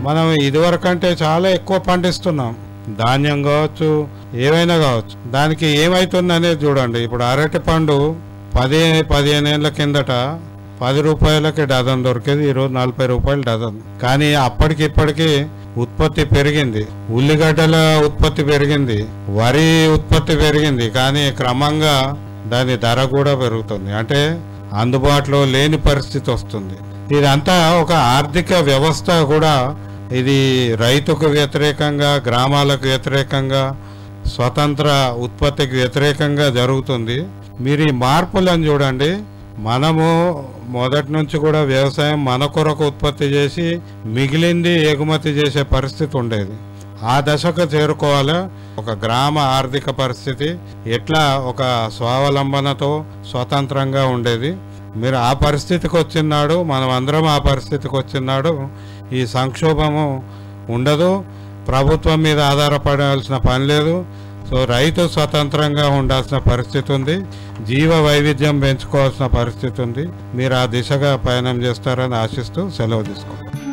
మనం ఇదివరకంటే చాలా ఎక్కువ పండిస్తున్నాం ధాన్యం కావచ్చు ఏవైనా కావచ్చు దానికి ఏమైతుంది అనేది చూడండి ఇప్పుడు అరటి పండు పది పదిహేను ఏళ్ళ కిందట పది రూపాయలకి డజన్ దొరికేది ఈరోజు నలభై రూపాయలు డజన్ కానీ అప్పటికి ఇప్పటికి ఉత్పత్తి పెరిగింది ఉల్లిగడ్డల ఉత్పత్తి పెరిగింది వరి ఉత్పత్తి పెరిగింది కానీ క్రమంగా దాని ధర కూడా పెరుగుతుంది అంటే అందుబాటులో లేని పరిస్థితి వస్తుంది ఇదంతా ఒక ఆర్థిక వ్యవస్థ కూడా ఇది రైతుకు వ్యతిరేకంగా గ్రామాలకు వ్యతిరేకంగా స్వతంత్ర ఉత్పత్తికి వ్యతిరేకంగా జరుగుతుంది మీరు ఈ మార్పులను చూడండి మనము మొదటి నుంచి కూడా వ్యవసాయం మన కొరకు ఉత్పత్తి చేసి మిగిలింది ఎగుమతి చేసే పరిస్థితి ఉండేది ఆ దశకు చేరుకోవాలి ఒక గ్రామ ఆర్థిక పరిస్థితి ఎట్లా ఒక స్వావలంబనతో స్వతంత్రంగా ఉండేది మీరు ఆ పరిస్థితికి వచ్చినాడు మనం అందరం ఆ పరిస్థితికి వచ్చినాడు ఈ సంక్షోభము ఉండదు ప్రభుత్వం మీద ఆధారపడాల్సిన పని లేదు సో రైతు స్వతంత్రంగా ఉండాల్సిన పరిస్థితి ఉంది జీవ వైవిధ్యం పెంచుకోవాల్సిన పరిస్థితి ఉంది మీరు ఆ దిశగా పయనం చేస్తారని ఆశిస్తూ సెలవు తీసుకుంటాం